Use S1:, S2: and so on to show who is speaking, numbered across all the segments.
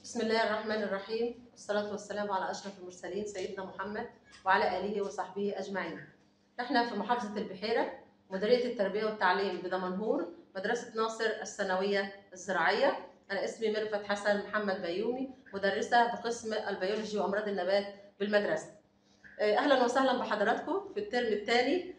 S1: بسم الله الرحمن الرحيم والصلاة والسلام على أشرف المرسلين سيدنا محمد وعلى آله وصحبه أجمعين احنا في محافظة البحيرة مديرية التربية والتعليم بدمنهور مدرسة ناصر الثانوية الزراعية أنا اسمي ميرفت حسن محمد بيومي مدرسة بقسم البيولوجي وأمراض النبات بالمدرسة آه، أهلا وسهلا بحضراتكم في الترم الثاني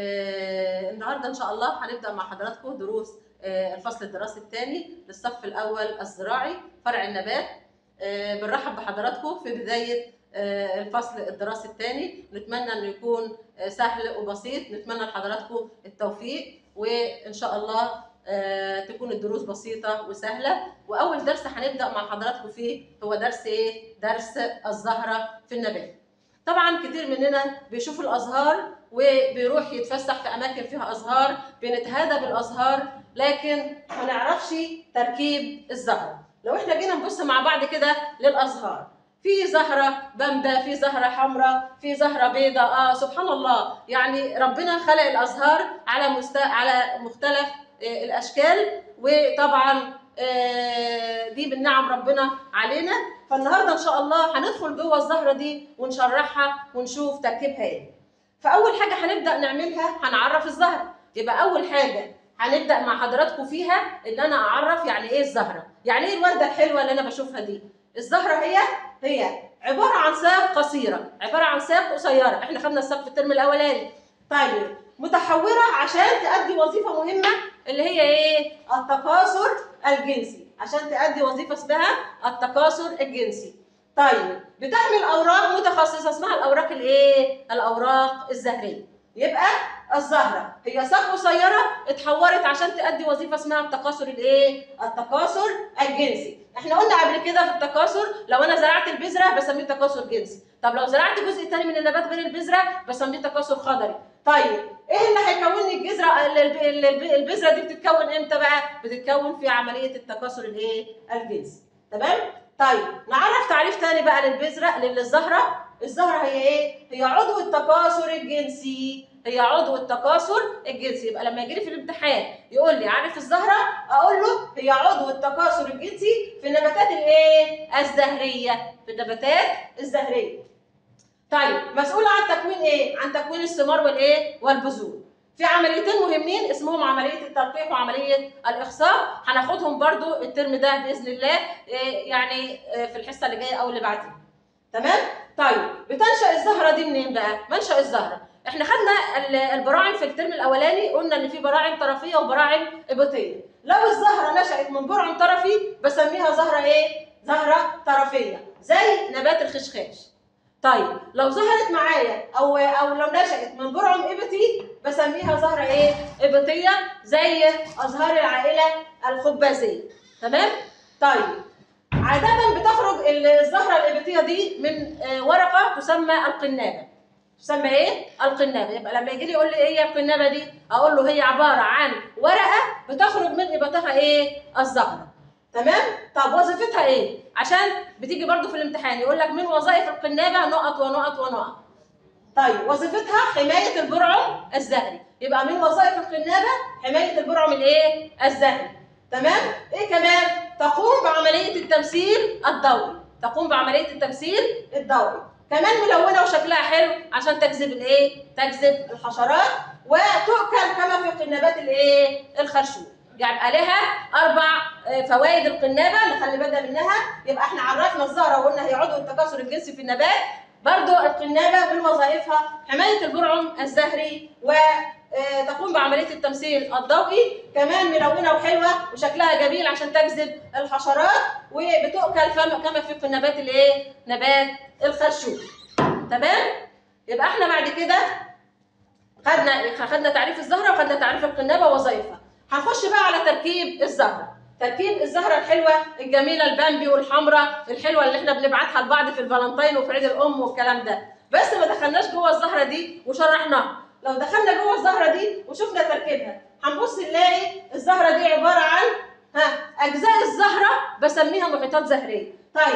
S1: آه، النهارده إن شاء الله هنبدأ مع حضراتكم دروس آه، الفصل الدراسي الثاني للصف الأول الزراعي فرع النبات آه، بنرحب بحضراتكم في بداية آه، الفصل الدراسي الثاني نتمنى انه يكون آه، سهل وبسيط نتمنى لحضراتكم التوفيق وان شاء الله آه، تكون الدروس بسيطة وسهلة وأول درس هنبدأ مع حضراتكم فيه هو درس إيه؟ درس الزهرة في النبات. طبعا كتير مننا بيشوف الأزهار وبيروح يتفسح في أماكن فيها أزهار بنتهادى بالأزهار لكن ما نعرفش تركيب الزهرة. لو احنا جينا نبص مع بعض كده للأزهار في زهرة بامبا في زهرة حمراء في زهرة بيضاء آه سبحان الله يعني ربنا خلق الأزهار على مست... على مختلف آه، الأشكال وطبعا آه، دي من نعم ربنا علينا فالنهارده ان شاء الله هندخل جوه الزهره دي ونشرحها ونشوف تركيبها ايه فاول حاجه هنبدا نعملها هنعرف الزهره يبقى اول حاجه هنبدا مع حضراتكم فيها ان انا اعرف يعني ايه الزهره يعني ايه الورده الحلوه اللي انا بشوفها دي الزهره هي هي عباره عن ساق قصيره عباره عن ساق قصيره احنا خدنا الساق في الترم الاولاني طيب متحوره عشان تؤدي وظيفه مهمه اللي هي ايه التكاثر الجنسي عشان تؤدي وظيفه اسمها التكاثر الجنسي طيب بتحمل اوراق متخصصه اسمها الاوراق الايه الاوراق الزهريه يبقى الزهره هي ساق قصيره اتحورت عشان تؤدي وظيفه اسمها التكاثر الايه التكاثر الجنسي احنا قلنا قبل كده في التكاثر لو انا زرعت البذره بسميه تكاثر جنسي طب لو زرعت جزء تاني من النبات غير البذره بسميه تكاثر خضري طيب ايه اللي هيكون لي الجذره ال- ال- ال- البذره دي بتتكون امتى بقى بتتكون في عمليه التكاثر الايه الجنسي تمام طيب نعرف تعريف تاني بقى للبذره للزهره الزهره هي ايه هي عضو التكاثر الجنسي هي عضو التكاثر الجنسي يبقى لما يجي لي في الامتحان يقول لي عارف الزهره اقول له هي عضو التكاثر الجنسي في النباتات الايه الزهريه في النباتات الزهريه طيب مسؤول عن تكوين ايه عن تكوين الثمار والايه والبذور في عمليتين مهمين اسمهم عمليه التلقيح وعمليه الاخصاب هناخدهم برضو الترم ده باذن الله إيه يعني إيه في الحصه اللي جايه او اللي بعدها تمام طيب بتنشا الزهره دي منين بقى منشا الزهره احنا خدنا ال- البراعم في الترم الاولاني قلنا ان في براعم طرفيه وبراعم ابطيه لو الزهره نشات من برعم طرفي بسميها زهره ايه زهره طرفيه زي نبات الخشخاش طيب لو ظهرت معايا او او لو نشأت من برعم ابطي بسميها زهره ايه؟ ابطيه زي ازهار العائله الخبازيه تمام؟ طيب عادة بتخرج الزهرة الإبطية دي من آه، ورقة تسمى القنابة. تسمى إيه؟ القنابة، يبقى لما يجي لي يقول لي إيه هي القنابة دي؟ أقول له هي عبارة عن ورقة بتخرج من إبطها إيه؟ الزهرة. تمام؟ طب وظيفتها إيه؟ عشان بتيجي برضو في الامتحان يقول لك من وظائف القنابة نقط ونقط ونقط. طيب وظيفتها حماية البرعم الزهري، يبقى من وظائف القنابة حماية البرعم الإيه؟ الزهري. تمام؟ إيه كمان؟ تقوم بعملية التمثيل الضوئي، تقوم بعملية التمثيل الضوئي. كمان ملونة وشكلها حلو عشان تجذب الإيه؟ تجذب الحشرات وتؤكل كما في قنابات الإيه؟ الخرشوم. يبقى لها أربع آه، فوائد القنابة نخلي بالنا منها، يبقى إحنا عرفنا الزهرة وقلنا هي عضو التكاثر الجنسي في النبات، برضو القنابة من وظائفها حماية البرعم الزهري وتقوم بعملية التمثيل الضوئي كمان ملونة وحلوة وشكلها جميل عشان تجذب الحشرات وبتؤكل فم- كما في النبات الايه؟ نبات الخرشوم تمام؟ يبقى احنا بعد كده خدنا خدنا تعريف الزهرة وخدنا تعريف القنابة ووظائفها هنخش بقى على تركيب الزهرة تركيب الزهرة الحلوة الجميلة البامبي والحمراء الحلوة اللي احنا بنبعتها لبعض في الفالنتين وفي عيد الأم والكلام ده بس ما دخلناش جوه الزهرة دي وشرحناها لو دخلنا جوه الزهرة دي وشفنا تركيبها هنبص نلاقي الزهرة دي عبارة عن ها أجزاء الزهرة بسميها محيطات زهرية طيب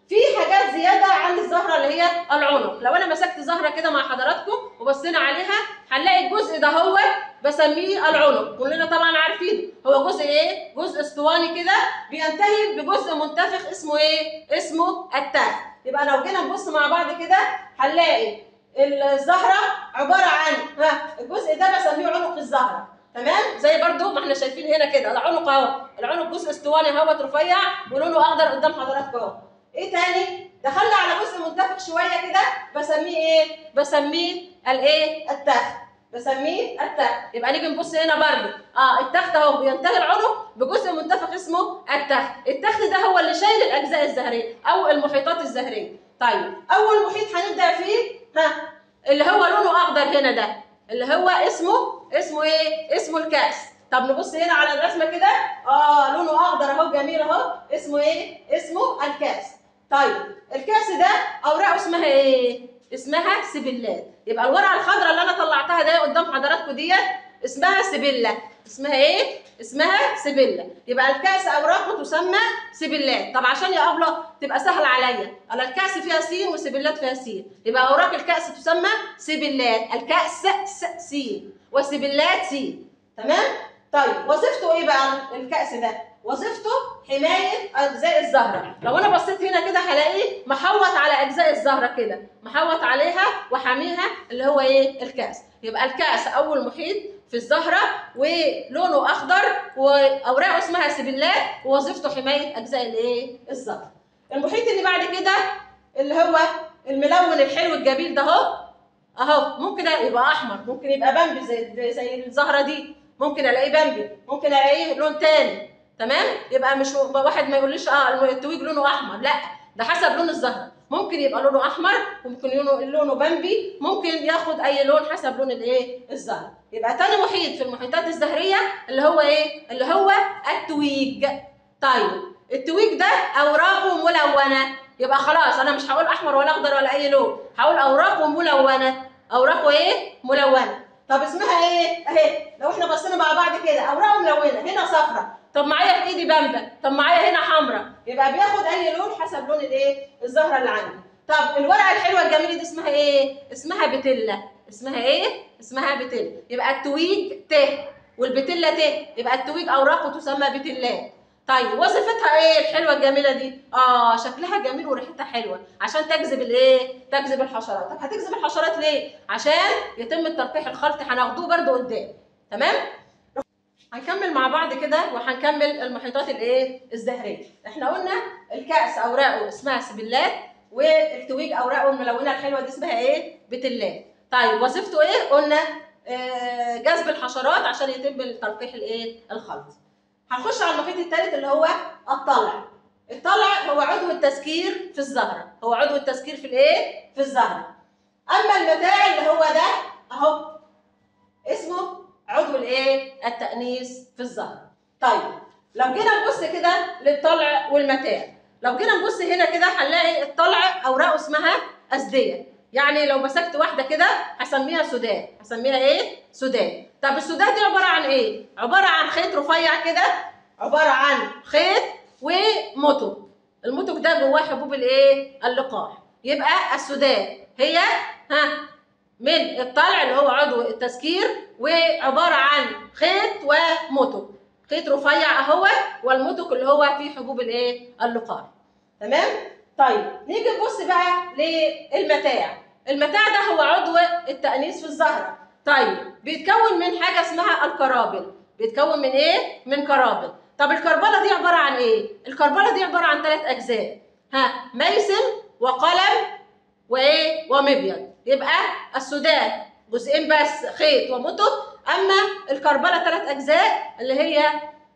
S1: في حاجات زياده عن الزهره اللي هي العنق لو انا مسكت زهره كده مع حضراتكم وبصينا عليها هنلاقي الجزء ده هو بسميه العنق كلنا طبعا عارفين هو جزء ايه جزء اسطواني كده بينتهي بجزء منتفخ اسمه ايه اسمه التاج يبقى لو جينا نبص مع بعض كده هنلاقي الزهره عباره عن ها الجزء ده بسميه عنق الزهره تمام زي برضو ما احنا شايفين هنا كده العنق اهو العنق جزء اسطواني اهوت رفيع ولونه اخضر قدام حضراتكم اهو ايه تاني دخلنا على جزء منتفخ شويه كده بسميه ايه بسميه الايه التخت بسميه التخت يبقى نيجي نبص هنا برضو اه التخت اهو بينتهي العنق بجزء منتفخ اسمه التخت التخت ده هو اللي شايل الاجزاء الزهريه او المحيطات الزهريه طيب اول محيط هنبدا فيه ها اللي هو لونه اخضر هنا ده اللي هو اسمه اسمه ايه اسمه الكاس طب نبص هنا على الرسمه كده اه لونه اخضر اهو جميل اهو اسمه ايه اسمه الكاس طيب الكاس ده اوراقه اسمها ايه اسمها سبلات يبقى الورقه الخضراء اللي انا طلعتها ده قدام حضراتكم ديت اسمها سبله اسمها ايه اسمها سبله يبقى الكاس اوراقه تسمى سبلات طب عشان يا ابله تبقى سهله عليا انا الكاس فيها سين وسبلات فيها سين يبقى اوراق الكاس تسمى سبلات الكاس س سين وسبلات سين تمام طيب وظيفته ايه بقى الكاس ده وظيفته حمايه اجزاء الزهره لو انا بصيت هنا كده هلاقيه محوط على اجزاء الزهره كده محوط عليها وحاميها اللي هو ايه الكاس يبقى الكاس اول محيط في الزهره ولونه اخضر واوراقه اسمها سبلات ووظيفته حمايه اجزاء الايه الزهره المحيط اللي بعد كده اللي هو الملون الحلو الجميل ده اهو اهو ممكن يبقى احمر ممكن يبقى بامبي زي زي الزهره دي ممكن الاقيه بامبي ممكن الاقيه لون تاني تمام يبقى مش واحد ما يقوليش اه التويج لونه احمر لا ده حسب لون الزهره ممكن يبقى لونه احمر ممكن لونه لونه بامبي ممكن ياخد اي لون حسب لون الايه الزهره يبقى تاني محيط في المحيطات الزهريه اللي هو ايه اللي هو التويج طيب التويج ده اوراقه ملونه يبقى خلاص انا مش هقول احمر ولا اخضر ولا اي لون هقول اوراقه ملونه اوراقه ايه ملونه طب اسمها ايه اهي لو احنا بصينا مع بعض كده اوراقه ملونه هنا صفرة طب معايا في ايدي بامبا طب معايا هنا حمراء يبقى بياخد اي لون حسب لون الايه الزهره اللي عندي طب الورقه الحلوه الجميله دي اسمها ايه اسمها بتله اسمها ايه اسمها بتله يبقى التويج ت والبتله ت يبقى التويج اوراقه تسمى بتلات طيب وظيفتها ايه الحلوه الجميله دي اه شكلها جميل وريحتها حلوه عشان تجذب الايه تجذب الحشرات طب هتجذب الحشرات ليه عشان يتم التلقيح الخلطي هناخدوه برده قدام تمام هنكمل مع بعض كده وهنكمل المحيطات الايه الزهريه احنا قلنا الكأس اوراقه اسمها سبلات والتويج اوراقه الملونه الحلوه دي اسمها ايه بتلات طيب وظيفته ايه قلنا آه جذب الحشرات عشان يتم التلقيح الايه الخلطي هنخش على المحيط الثالث اللي هو الطلع الطلع هو عضو التسكير في الزهره هو عضو التسكير في الايه في الزهره اما المتاع اللي هو ده اهو اسمه عضو الايه التانيث في الزهره طيب لو جينا نبص كده للطلع والمتاع لو جينا نبص هنا كده هنلاقي الطلع اوراقه اسمها اسديه يعني لو مسكت واحده كده هسميها سودان هسميها ايه سودان طب السودان دي عباره عن ايه عباره عن خيط رفيع كده عباره عن خيط ومتق المتق ده جواه حبوب الايه اللقاح يبقى السودان هي ها من الطلع اللي هو عضو التسكير وعباره عن خيط ومتق خيط رفيع اهو والمتق اللي هو فيه حبوب الايه اللقاح تمام طيب نيجي نبص بقى للمتاع المتاع ده هو عضو التانيث في الزهره طيب بيتكون من حاجه اسمها الكرابل بيتكون من ايه من كرابل طب الكربله دي عباره عن ايه الكربله دي عباره عن ثلاث اجزاء ها ميسم وقلم وايه ومبيض يبقى السودان جزئين بس خيط ومتق اما الكربله ثلاث اجزاء اللي هي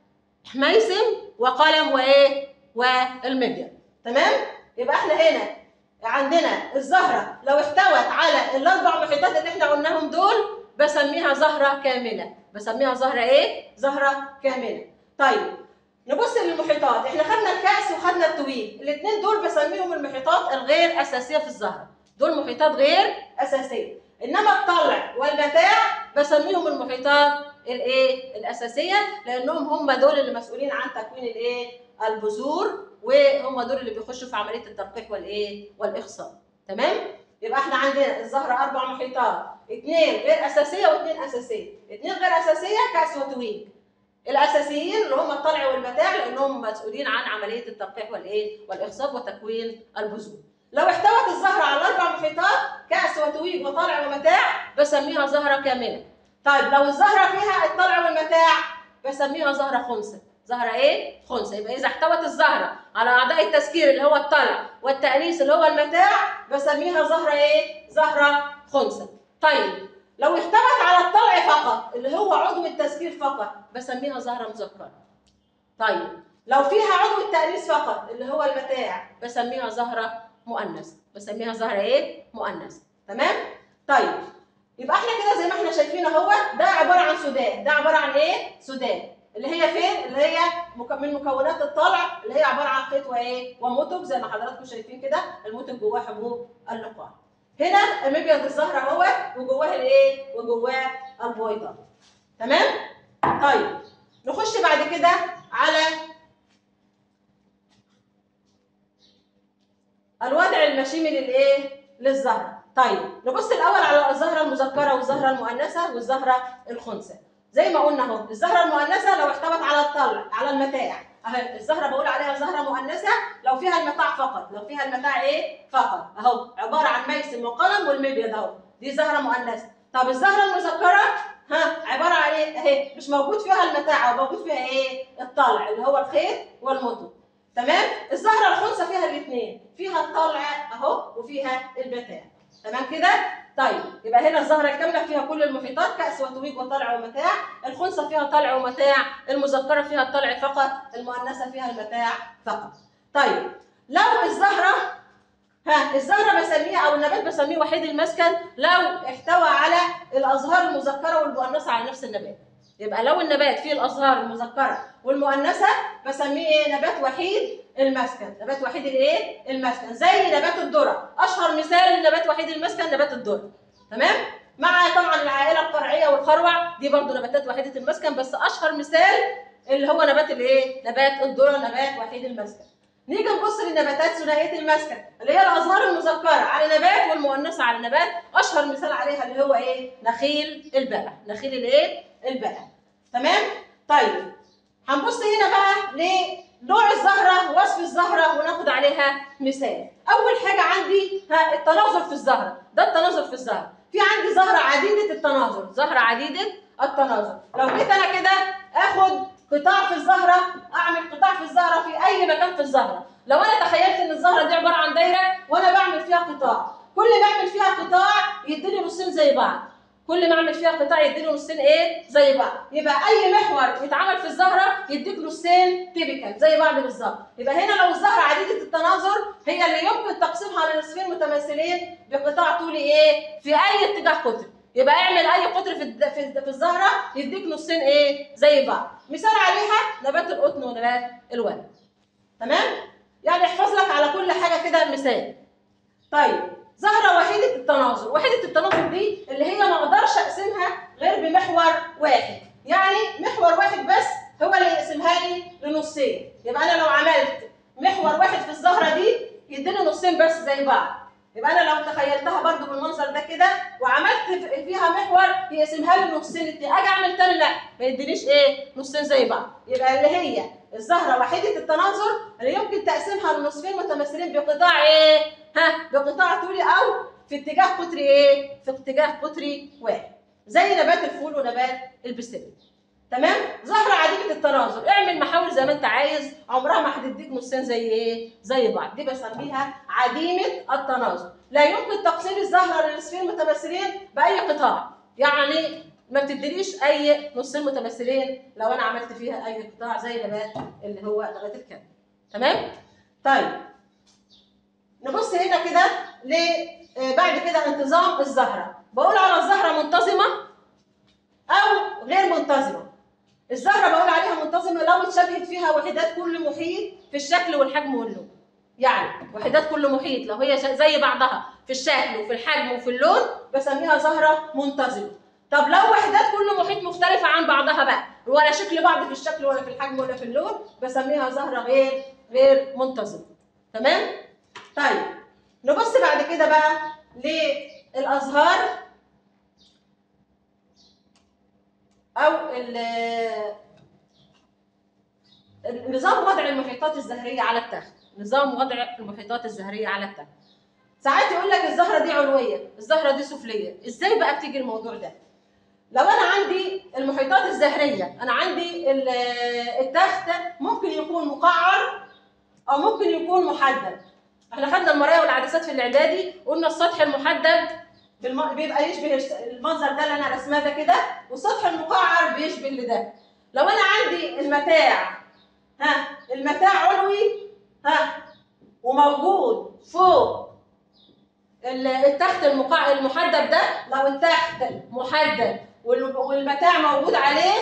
S1: ميسم وقلم وايه والمبيض تمام يبقى احنا هنا عندنا الزهره لو احتوت على الاربع محيطات اللي احنا قلناهم دول بسميها زهره كامله بسميها زهره ايه زهره كامله طيب نبص للمحيطات احنا خدنا الكأس وخدنا التويج الاثنين دول بسميهم المحيطات الغير اساسيه في الزهره دول محيطات غير اساسيه انما الطلع والمتاع بسميهم المحيطات الايه الاساسيه لانهم هم دول اللي مسؤولين عن تكوين الايه البذور وهم دول اللي بيخشوا في عمليه التلقيح والايه والاخصاب تمام يبقى احنا عندنا الزهره اربع محيطات اثنين غير اساسيه واثنين اساسيه اثنين غير اساسيه كاس وتويج الاساسيين اللي هم الطلع والمتاع لانهم مسؤولين عن عمليه التلقيح والايه والاخصاب وتكوين البذور لو احتوت الزهره على اربع محيطات كاس وتويج وطلع ومتاع بسميها زهره كامله طيب لو الزهره فيها الطلع والمتاع بسميها زهره خنثى زهره ايه خنثى يبقى اذا احتوت الزهره على اعضاء التسكير اللي هو الطلع والتانيث اللي هو المتاع بسميها زهره ايه زهره خنثى طيب لو احتوت على الطلع فقط اللي هو عضو التسكير فقط بسميها زهره مذكره طيب لو فيها عضو التانيث فقط اللي هو المتاع بسميها زهره مؤنث بسميها زهره ايه مؤنث تمام طيب يبقى احنا كده زي ما احنا شايفين اهو ده عباره عن سودان ده عباره عن ايه سودان اللي هي فين اللي هي مك- من مكونات الطلع اللي هي عباره عن خيط وايه ومنتج زي ما حضراتكم شايفين كده المنتج جواه حبوب اللقاح هنا مبيض الزهره اهو وجواه الايه وجواه البويضات تمام طيب نخش بعد كده على الوضع المشيمي للايه للزهره طيب نبص الاول على الزهره المذكره والزهره المؤنثه والزهره الخنثى زي ما قلنا اهو الزهره المؤنثه لو احتوت على الطلع على المتاع اهي الزهره بقول عليها زهره مؤنثه لو فيها المتاع فقط لو فيها المتاع ايه فقط اهو عباره عن ميسم وقلم والمبيض اهو دي زهره مؤنثه طب الزهره المذكره ها عباره عن ايه اهي مش موجود فيها المتاع وموجود فيها ايه الطلع اللي هو الخيط والمطر تمام الزهره الخنثى فيها الاثنين فيها الطلع اهو وفيها المتاع تمام كده طيب يبقى هنا الزهره الكامله فيها كل المحيطات كاس وتويج وطلع ومتاع الخنثى فيها طلع ومتاع المذكره فيها الطلع فقط المؤنثه فيها المتاع فقط طيب لو الزهره ها الزهره بسميها او النبات بسميه وحيد المسكن لو احتوى على الازهار المذكره والمؤنثه على نفس النبات يبقى لو النبات فيه الازهار المذكره والمؤنثه بسميه ايه نبات وحيد المسكن نبات وحيد الايه المسكن زي نبات الذره اشهر مثال لنبات وحيد المسكن نبات الذره تمام مع طبعا العائله القرعيه والخروع دي برضو نباتات وحيده المسكن بس اشهر مثال اللي هو نبات الايه نبات الذره نبات وحيد المسكن نيجي نبص للنباتات ثنائيه المسكن اللي هي الازهار المذكره على نبات والمؤنثه على نبات اشهر مثال عليها اللي هو ايه نخيل البلح نخيل الايه البلح تمام طيب هنبص هنا بقى لنوع الزهره وصف الزهره وناخد عليها مثال اول حاجه عندي ها التناظر في الزهره ده التناظر في الزهره في عندي زهره عديده التناظر زهره عديده التناظر لو جيت انا كده اخد قطاع في الزهره اعمل قطاع في الزهره في اي مكان في الزهره لو انا تخيلت ان الزهره دي عباره عن دايره وانا بعمل فيها قطاع كل ما اعمل فيها قطاع يديني نصين زي بعض كل ما اعمل فيها قطاع يديني نصين ايه زي بعض يبقى اي محور يتعمل في الزهره يديك نصين تيبيكال زي بعض بالظبط يبقى هنا لو الزهره عديده التناظر هي اللي يمكن تقسيمها لنصفين متماثلين بقطاع طولي ايه في اي اتجاه قطري يبقى اعمل اي قطر في الد- في الد- في الزهره يديك نصين ايه زي بعض مثال عليها نبات القطن ونبات الورد تمام يعني احفظ لك على كل حاجه كده مثال طيب زهره وحيده التناظر وحيده التناظر دي اللي هي ما اقدرش اقسمها غير بمحور واحد يعني محور واحد بس هو اللي يقسمها لي لنصين يبقى انا لو عملت محور واحد في الزهره دي يديني نصين بس زي بعض يبقى انا لو تخيلتها برضو بالمنظر ده كده وعملت ف- فيها محور يقسمها لي نصين التاني اجي اعمل تاني لا ما يدينيش ايه نصين زي بعض يبقى اللي هي الزهره وحيده التناظر اللي يمكن تقسيمها لنصفين متماثلين بقطاع ايه ها بقطاع طولي او في اتجاه قطري ايه في اتجاه قطري واحد زي نبات الفول ونبات البسله تمام زهره عديمه التناظر اعمل محاور زي ما انت عايز عمرها ما هتديك نصين زي ايه زي بعض دي بسميها عديمه التناظر لا يمكن تقسيم الزهره لنصفين متماثلين باي قطاع يعني ما بتديليش اي نصين متماثلين لو انا عملت فيها اي قطاع زي نبات اللي هو نبات الكلب تمام طيب نبص هنا كده ل آه، بعد كده انتظام الزهره بقول على الزهره منتظمه او غير منتظمه الزهره بقول عليها منتظمه لو اتشبهت فيها وحدات كل محيط في الشكل والحجم واللون يعني وحدات كل محيط لو هي ش- زي بعضها في الشكل وفي الحجم وفي اللون بسميها زهره منتظمه طب لو وحدات كل محيط مختلفه عن بعضها بقى ولا على شكل بعض في الشكل ولا في الحجم ولا في اللون بسميها زهره غير غير منتظمه تمام طيب نبص بعد كده بقى للازهار او ال- نظام وضع المحيطات الزهريه على التخت نظام وضع المحيطات الزهريه على التخت ساعات يقول لك الزهره دي علويه الزهره دي سفليه ازاي بقى بتيجي الموضوع ده لو انا عندي المحيطات الزهريه انا عندي ال- التخت ممكن يكون مقعر او ممكن يكون محدد احنا خدنا المرايا والعدسات في الاعدادي قلنا السطح المحدد بالم... بيبقى يشبه الس- المنظر ده اللي انا رسماه ده كده والسطح المقعر بيشبه اللي ده لو انا عندي المتاع ها المتاع علوي ها وموجود فوق ال- التخت المقع المحدد ده لو التخت محدد وال- والمتاع موجود عليه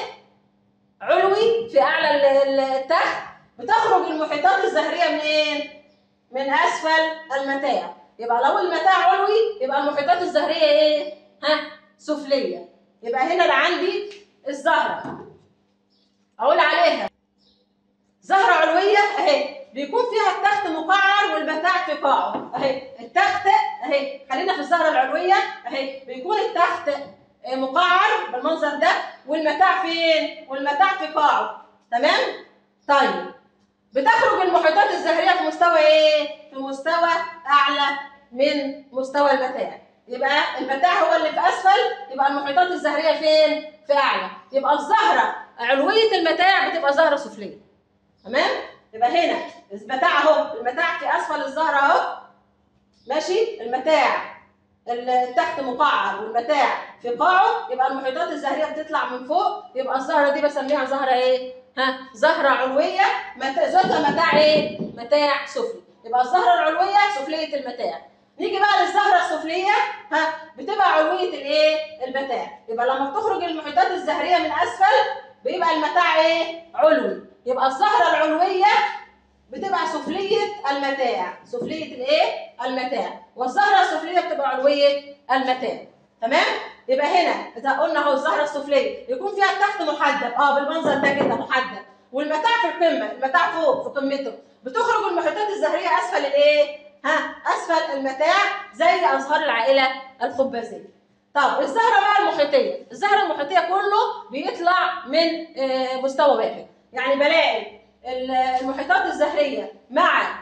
S1: علوي في اعلى ال- ال- التخت بتخرج المحيطات الزهريه منين؟ من اسفل المتاع يبقى لو المتاع علوي يبقى المحيطات الزهريه ايه؟ ها سفليه يبقى هنا اللي عندي الزهره اقول عليها زهره علويه اهي بيكون فيها التخت مقعر والمتاع في قاعه اهي التخت اهي خلينا في الزهره العلويه اهي بيكون التخت آه، مقعر بالمنظر ده والمتاع فين؟ والمتاع في قاعه تمام؟ طيب بتخرج المحيطات الزهريه في مستوى ايه؟ في مستوى اعلى من مستوى المتاع يبقى المتاع هو اللي في اسفل يبقى المحيطات الزهريه فين؟ في اعلى يبقى الزهره علويه المتاع بتبقى زهره سفليه تمام؟ يبقى هنا المتاع اهو المتاع في اسفل الزهره اهو ماشي المتاع ال- تحت مقعر والمتاع في قاعه يبقى المحيطات الزهريه بتطلع من فوق يبقى الزهره دي بسميها زهره ايه؟ ها زهره علويه مت- ذاتها متاع ايه؟ متاع سفلي يبقى الزهره العلويه سفليه المتاع نيجي بقى للزهره السفليه ها بتبقى علويه الايه؟ المتاع يبقى لما بتخرج المحيطات الزهريه من اسفل بيبقى المتاع ايه؟ علوي يبقى الزهره العلويه بتبقى سفليه المتاع سفليه الايه؟ المتاع والزهره السفليه بتبقى علويه المتاع تمام؟ يبقى هنا اذا قلنا اهو الزهره السفليه يكون فيها التحت محدد اه بالمنظر ده كده محدد والمتاع في القمه المتاع فوق في قمته بتخرج المحيطات الزهريه اسفل الايه؟ ها اسفل المتاع زي ازهار العائله الخبازيه. طب الزهره بقى المحيطيه، الزهره المحيطيه كله بيطلع من آه، مستوى واحد، يعني بلاقي ال- المحيطات الزهريه مع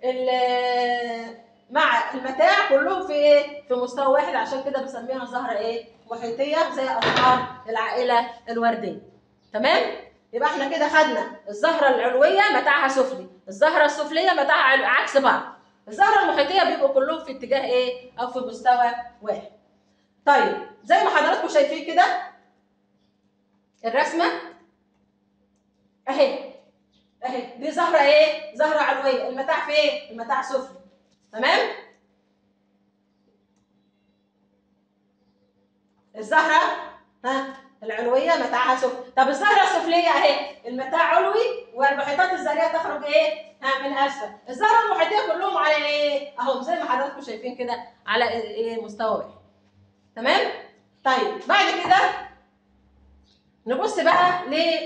S1: ال- مع المتاع كلهم في ايه؟ في مستوى واحد عشان كده بسميها زهره ايه؟ محيطيه زي ازهار العائله الورديه. تمام؟ يبقى احنا كده خدنا الزهره العلويه متاعها سفلي، الزهره السفليه متاعها عل- عكس بعض. الزهره المحيطيه بيبقوا كلهم في اتجاه ايه؟ او في مستوى واحد. طيب زي ما حضراتكم شايفين كده الرسمه اهي اهي دي زهره ايه؟ زهره علويه، المتاع في ايه؟ المتاع سفلي. تمام؟ الزهره ها العلويه متاعها سفلي، طب الزهره السفليه اهي المتاع علوي والمحيطات الزهريه تخرج ايه؟ ها من اسفل، الزهره المحيطيه كلهم على ايه؟ اهو زي ما حضراتكم شايفين كده على ايه مستوى واحد. تمام؟ طيب بعد كده نبص بقى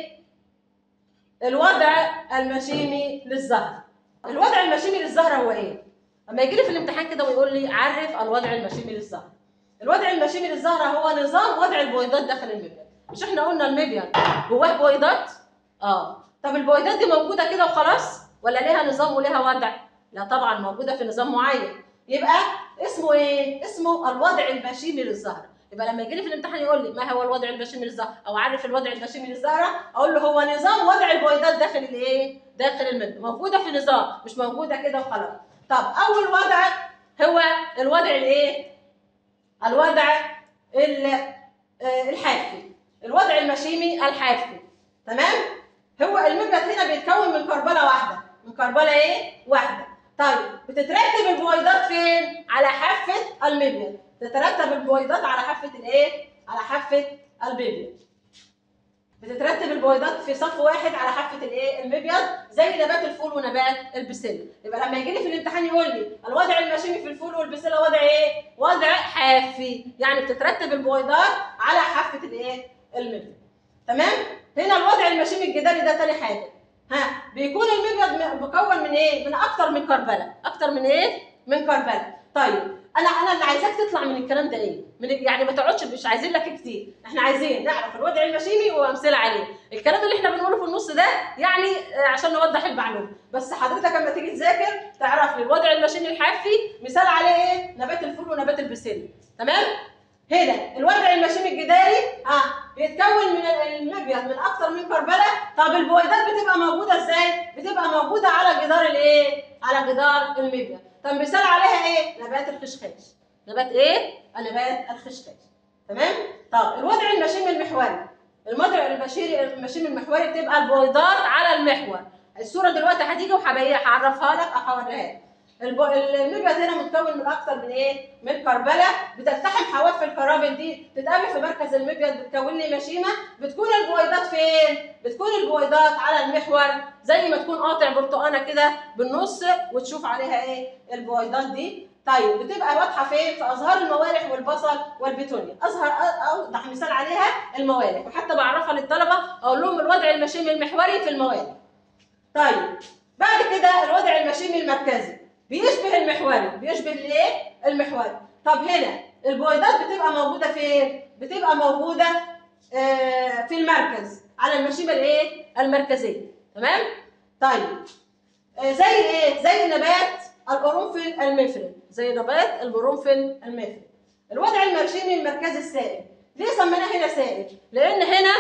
S1: للوضع المشيمي للزهر. الوضع المشيمي للزهره هو ايه؟ اما يجي لي في الامتحان كده ويقول لي عرف الوضع المشيمي للزهره. الوضع المشيمي للزهره هو نظام وضع البويضات داخل المبيض. مش احنا قلنا المبيض جواه بويضات؟ اه. طب البويضات دي موجوده كده وخلاص؟ ولا ليها نظام وليها وضع؟ لا طبعا موجوده في نظام معين. يبقى اسمه ايه؟ اسمه الوضع المشيمي للزهره. يبقى لما يجي لي في الامتحان يقول لي ما هو الوضع المشيمي للزهره او عارف الوضع المشيمي للزهره اقول له هو نظام وضع البويضات داخل الايه؟ داخل المبيض موجوده في نظام مش موجوده كده وخلاص. طب اول وضع هو الوضع الايه؟ الوضع ال- آه، الحافي الوضع المشيمي الحافي تمام؟ هو المبيض هنا بيتكون من كربله واحده من كربله ايه؟ واحده طيب بتترتب البويضات فين؟ على حافه المبيض تترتب البويضات على حافه الايه؟ على حافه البيبيض بتترتب البويضات في صف واحد على حافه الايه؟ المبيض زي نبات الفول ونبات البسله، يبقى لما يجي لي في الامتحان يقول لي الوضع المشيمي في الفول والبسله وضع ايه؟ وضع حافي، يعني بتترتب البويضات على حافه الايه؟ المبيض. تمام هنا الوضع المشيمي الجداري ده تاني حاجه ها بيكون المبيض م- مكون من ايه من اكتر من كربله اكتر من ايه من كربله طيب انا انا اللي عايزاك تطلع من الكلام ده ايه من يعني ما تقعدش مش عايزين لك كتير احنا عايزين نعرف الوضع المشيمي وامثله عليه الكلام اللي احنا بنقوله في النص ده يعني آه، عشان نوضح المعلومه بس حضرتك لما تيجي تذاكر تعرف لي الوضع المشيمي الحافي مثال عليه ايه نبات الفول ونبات البسله تمام هنا الوضع المشيمي الجداري ها بيتكون من المبيض من اكتر من كربله طب البويضات بتبقى موجوده ازاي بتبقى موجوده على جدار الايه على جدار المبيض طب مثال عليها ايه نبات الخشخاش نبات ايه نبات الخشخاش تمام طب الوضع المشيمي المحوري الموضع البشري المشيمي المحوري بتبقى البويضات على المحور الصوره دلوقتي هتيجي وهبيعها هعرفها لك او هوريها لك الب- المبيض هنا متكون من اكتر من ايه؟ من كربله بتلتحم حواف الكرابل دي تتقابل في مركز المبيض بتكون لي مشيمه بتكون البويضات فين؟ بتكون البويضات على المحور زي ما تكون قاطع برتقانه كده بالنص وتشوف عليها ايه؟ البويضات دي طيب بتبقى واضحه فين؟ في ازهار الموالح والبصل والبتونيا، ازهر أ- اوضح مثال عليها الموالح وحتى بعرفها للطلبه اقول لهم الوضع المشيمي المحوري في الموالح. طيب بعد كده الوضع المشيمي المركزي بيشبه المحوري بيشبه الايه المحوري طب هنا البويضات بتبقى موجوده فين بتبقى موجوده آه في المركز على المشيمه الايه المركزيه تمام طيب آه زي ايه زي نبات القرنفل المفرد زي نبات القرنفل المفرد الوضع المشيمي المركزي السائل ليه سميناه هنا سائل لان هنا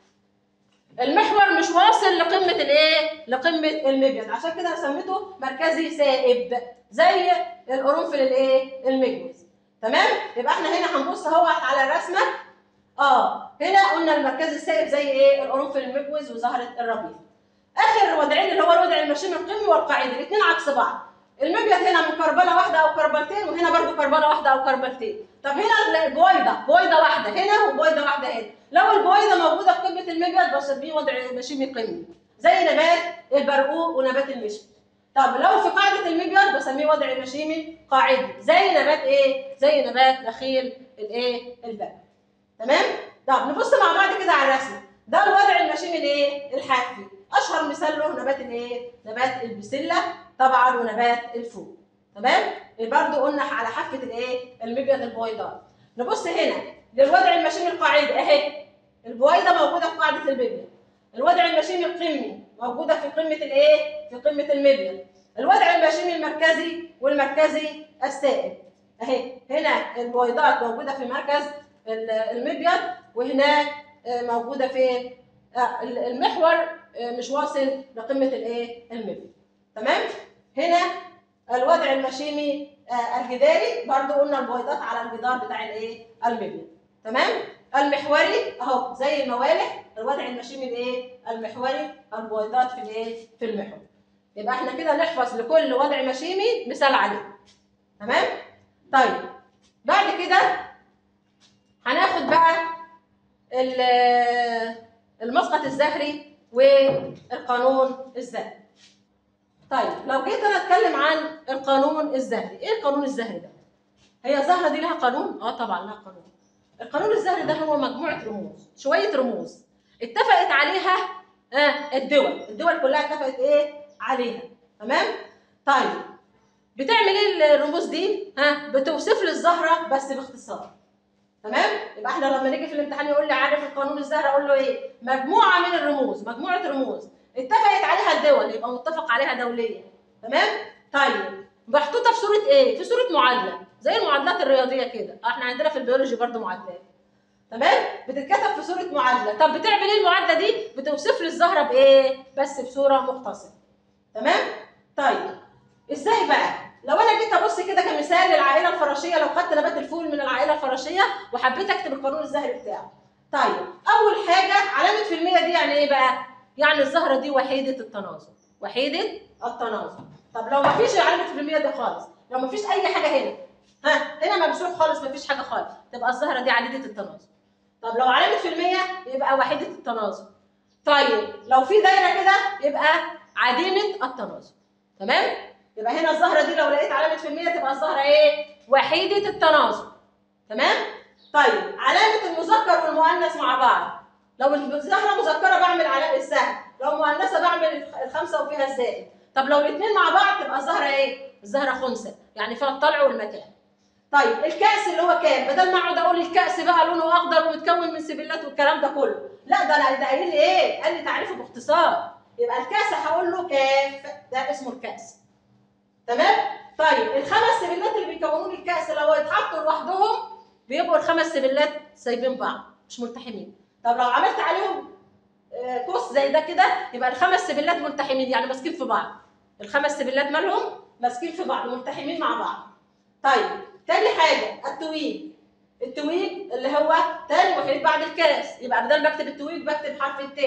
S1: المحور مش واصل لقمه الايه؟ لقمه المبيض عشان كده أنا سميته مركزي سائب زي القرنفل الايه؟ المجوز تمام؟ يبقى احنا هنا هنبص اهو على الرسمه اه هنا قلنا المركزي السائب زي ايه؟ القرنفل المجوز وزهره الربيع اخر وضعين اللي هو الوضع المشيمي القمي والقاعدي الاثنين عكس بعض المبيض هنا من كربله واحده او كربلتين وهنا برضو كربله واحده او كربلتين طب هنا البويضه بويضه واحده هنا وبويضه واحده هنا لو البويضه موجوده في قمه المبيض بسميه وضع مشيمي قمي زي نبات البرقوق ونبات المشي طب لو في قاعده المبيض بسميه وضع مشيمي قاعدي زي نبات ايه زي نبات نخيل الايه البرق تمام طب نبص مع بعض كده على الرسمه ده الوضع المشيمي الايه الحافي اشهر مثال له نبات الايه نبات البسله طبعا ونبات الفول تمام برضه قلنا على حافه الايه المبيض البويضات نبص هنا للوضع المشيمي القاعدي اهي البويضه موجوده في قاعده المبيض الوضع المشيمي القمي موجوده في قمه الايه في قمه المبيض الوضع المشيمي المركزي والمركزي السائل اهي هنا البويضات موجوده في مركز ال- المبيض وهناك آه، موجوده في آه، المحور آه، مش واصل لقمه الايه المبيض تمام هنا الوضع المشيمي آه، الجداري برضو قلنا البويضات على الجدار بتاع الايه المبيض تمام المحوري اهو زي الموالح الوضع المشيمي الايه المحوري البويضات في الايه في المحور يبقى احنا كده نحفظ لكل وضع مشيمي مثال عليه تمام طيب بعد كده هناخد بقى ال- المسقط الزهري والقانون الزهري طيب لو جيت انا اتكلم عن القانون الزهري ايه القانون الزهري ده هي الزهره دي لها قانون اه طبعا لها قانون القانون الزهري ده هو مجموعه رموز شويه رموز اتفقت عليها آه الدول الدول كلها اتفقت ايه عليها تمام طيب بتعمل ايه الرموز دي ها بتوصف لي الزهره بس باختصار تمام يبقى احنا لما نيجي في الامتحان يقول لي عارف القانون الزهري اقول له ايه مجموعه من الرموز مجموعه رموز اتفقت عليها الدول يبقى متفق عليها دوليا تمام طيب محطوطه في صوره ايه في صوره معادله زي المعادلات الرياضيه كده احنا عندنا في البيولوجي برضو معادلات تمام بتتكتب في صوره معادله طب بتعمل ايه المعادله دي بتوصف لي الزهره بايه بس بصوره مختصره تمام طيب ازاي بقى لو انا جيت ابص كده كمثال للعائله الفراشيه لو خدت نبات الفول من العائله الفراشيه وحبيت اكتب القانون الزهري بتاعه طيب اول حاجه علامه في المية دي يعني ايه بقى يعني الزهره دي وحيده التناظر وحيده التناظر طب لو ما فيش علامه في المية دي خالص لو ما فيش اي حاجه هنا ها هنا ممسوح خالص ما فيش حاجه خالص تبقى الزهره دي عديده التناظر طب لو علامه في المية يبقى وحيده التناظر طيب لو في دايره كده يبقى عديمه التناظر تمام يبقى هنا الزهره دي لو لقيت علامه في المية تبقى الزهره ايه وحيده التناظر تمام طيب علامه المذكر والمؤنث مع بعض لو الزهره مذكره بعمل علامه السهم لو مؤنثه بعمل الخمسه وفيها الزائد طب لو الاثنين مع بعض تبقى الزهره ايه الزهره خنثى يعني فيها الطلع والمتاع طيب الكأس اللي هو كام بدل ما اقعد اقول الكأس بقى لونه اخضر ومتكون من سبلات والكلام ده كله لا ده انا ده قايل لي ايه قال لي تعريفه باختصار يبقى الكأس هقول له كاف ده اسمه الكأس تمام طيب الخمس سبلات اللي بيكونوا لي الكأس لو اتحطوا لوحدهم بيبقوا الخمس سبلات سايبين بعض مش ملتحمين طب لو عملت عليهم آه، قوس زي ده كده يبقى الخمس سبلات ملتحمين يعني ماسكين في بعض الخمس سبلات مالهم ماسكين في بعض ملتحمين مع بعض طيب تاني حاجه التويج التويج اللي هو تاني وحيد بعد الكاس يبقى بدل ما اكتب التويج بكتب حرف الت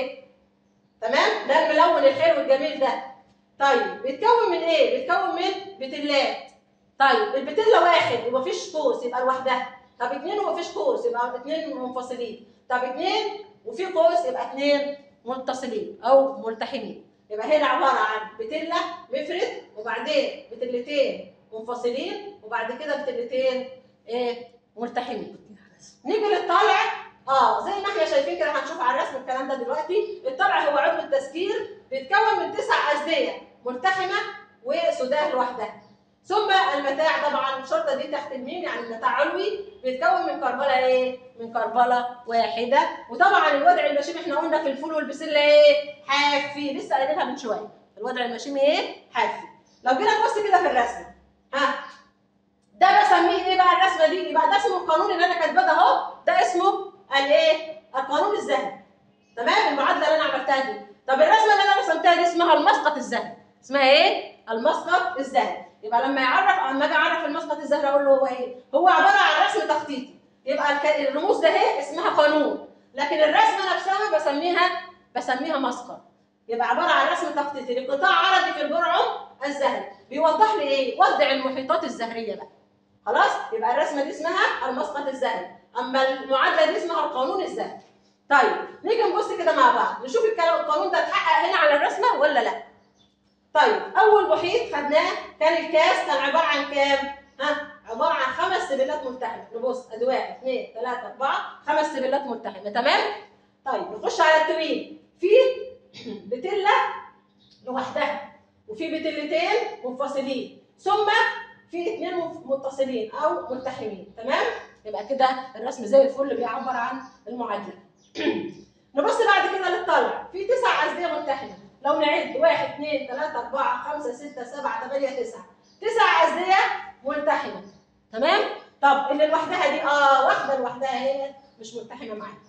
S1: تمام ده الملون الحلو الجميل ده طيب بيتكون من ايه بيتكون من بتلات طيب البتله واحد ومفيش قوس يبقى لوحدها طب اتنين ومفيش قوس يبقى اتنين منفصلين طب اتنين وفي قوس يبقى اتنين متصلين او ملتحمين يبقى هنا عباره عن بتله مفرد وبعدين بتلتين منفصلين وبعد كده بتلتين ايه ملتحمين نيجي للطلع اه زي ما احنا شايفين كده هنشوف على الرسم الكلام ده دلوقتي الطلع هو عضو التسكير بيتكون من تسع أزدية ملتحمة وسداه لوحدها ثم المتاع طبعا الشرطه دي تحت الميم يعني المتاع علوي بيتكون من كربله ايه؟ من كربله واحده وطبعا الوضع المشيمي احنا قلنا في الفول والبسله ايه؟ حافي لسه قايلينها من شويه الوضع المشيمي ايه؟ حافي لو جينا نبص كده في الرسمه ها ده بسميه ايه بقى الرسمه دي؟ يبقى ده اسمه القانون اللي انا كاتباه ده اهو ده اسمه الايه؟ القانون الذهبي تمام المعادله اللي انا عملتها دي طب الرسمه اللي انا رسمتها دي اسمها المسقط الذهبي اسمها ايه؟ المسقط الذهبي يبقى لما يعرف اما اجي اعرف المسقط الذهبي اقول له هو ايه؟ هو عباره عن رسم تخطيطي يبقى الك- الرموز ده اهي اسمها قانون لكن الرسمه نفسها بسميها بسميها مسقط يبقى عباره عن رسم تخطيطي لقطاع عرضي في البرعم الذهبي بيوضح لي ايه؟ وضع المحيطات الزهريه بقى خلاص يبقى الرسمه دي اسمها المسقط الذهبي اما المعادله دي اسمها القانون الذهبي طيب نيجي نبص كده مع بعض نشوف الكلام القانون ده اتحقق هنا على الرسمه ولا لا طيب اول محيط خدناه كان الكاس كان عباره عن كام ها عباره عن خمس سبلات ملتحمه نبص ادي واحد اثنين ثلاثه اربعه خمس سبلات ملتحمه تمام طيب نخش على التوين في بتله لوحدها وفي بتلتين منفصلين ثم في اثنين مف- متصلين او ملتحمين تمام يبقى كده الرسم زي الفل بيعبر عن المعادله نبص بعد كده للطلع في تسع أزدية ملتحمة لو نعد واحد اثنين ثلاثة أربعة خمسة ستة سبعة ثمانية تسعة تسع أزدية ملتحمة تمام؟ طب اللي لوحدها دي اه واحدة لوحدها هي مش ملتحمة معاها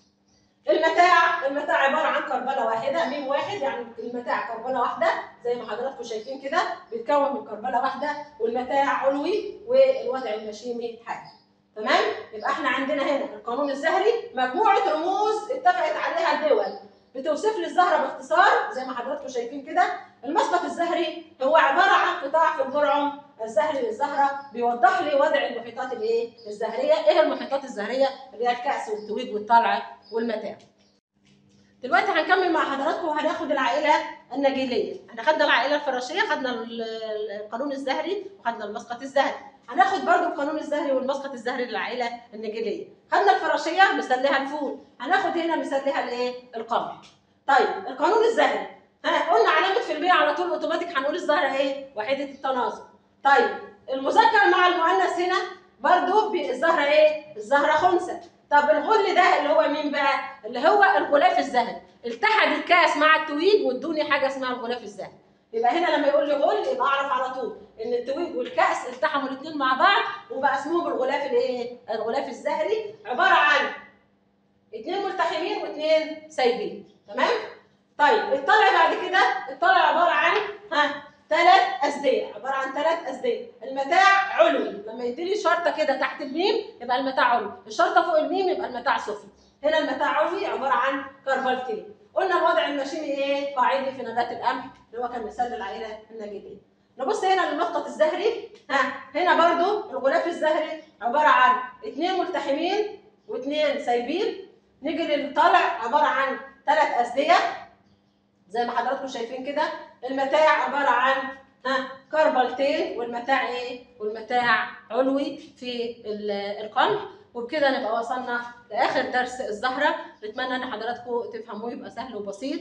S1: المتاع المتاع عبارة عن كربلة واحدة ميم واحد يعني المتاع كربلة واحدة زي ما حضراتكم شايفين كده بيتكون من كربلة واحدة والمتاع علوي والوضع المشيمي حاجة تمام؟ يبقى احنا عندنا هنا القانون الزهري مجموعة رموز اتفقت عليها الدول بتوصف لي الزهرة باختصار زي ما حضراتكم شايفين كده المسقط الزهري هو عبارة عن قطاع في البرعم الزهري للزهرة بيوضح لي وضع المحيطات الايه؟ الزهرية، ايه المحيطات الزهرية؟ اللي هي الكأس والتويج والطلع والمتاع. دلوقتي هنكمل مع حضراتكم وهناخد العائلة النجيلية، احنا خدنا العائلة الفراشية، خدنا ال- ال- القانون الزهري وخدنا المسقط الزهري. هناخد برضو القانون الزهري والمسقط الزهري للعائلة النجيلية. خدنا الفراشية مثال لها الفول، هناخد هنا مثال لها الايه؟ القمح. طيب القانون الزهري ها قلنا علامة في البيع على طول اوتوماتيك هنقول الزهرة ايه؟ وحيدة التناظر. طيب المذكر مع المؤنث هنا برضو بي- الزهرة ايه؟ الزهرة خنثى. طب الغل ده اللي هو مين بقى؟ اللي هو الغلاف الذهبي. التحد الكاس مع التويج وادوني حاجة اسمها الغلاف الذهبي. يبقى هنا لما يقول لي غل يبقى اعرف على طول ان التويج والكاس التحموا الاثنين مع بعض وبقى اسمهم الغلاف الايه؟ الغلاف الزهري عبارة عن اثنين ملتحمين واثنين سايبين تمام؟ طيب الطلع بعد كده الطلع عبارة عن ها ثلاث أزدية عبارة عن ثلاث أزدية المتاع علوي لما يديني شرطة كده تحت الميم يبقى المتاع علوي الشرطة فوق الميم يبقى المتاع سفلي هنا المتاع علوي عبارة عن كربلتين قلنا الوضع المشيمي ايه قاعدي في نبات القمح اللي هو كان مثال للعائلة النجيبية نبص هنا للمخطط الزهري ها هنا برضو الغلاف الزهري عبارة عن اثنين ملتحمين واثنين سايبين نيجي للطالع عبارة عن ثلاث أزدية زي ما حضراتكم شايفين كده المتاع عبارة عن ها كربلتين والمتاع ايه؟ والمتاع علوي في ال- القمح وبكده نبقى وصلنا لاخر درس الزهره نتمنى ان حضراتكم تفهموه يبقى سهل وبسيط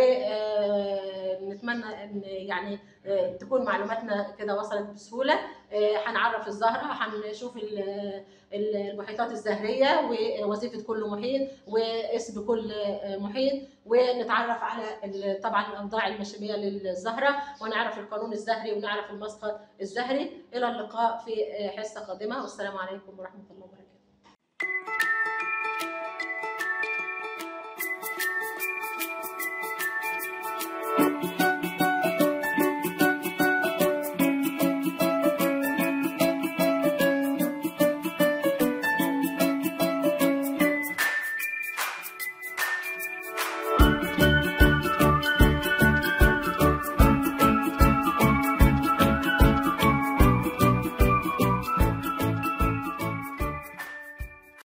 S1: ونتمنى ان يعني آه، تكون معلوماتنا كده وصلت بسهوله آه، هنعرف الزهره هنشوف ال- ال- المحيطات الزهريه ووظيفه كل محيط واسم كل آه، محيط ونتعرف على ال- طبعا الاوضاع المشيميه للزهره ونعرف القانون الزهري ونعرف المسقط الزهري الى اللقاء في آه، حصه قادمه والسلام عليكم ورحمه الله وبركاته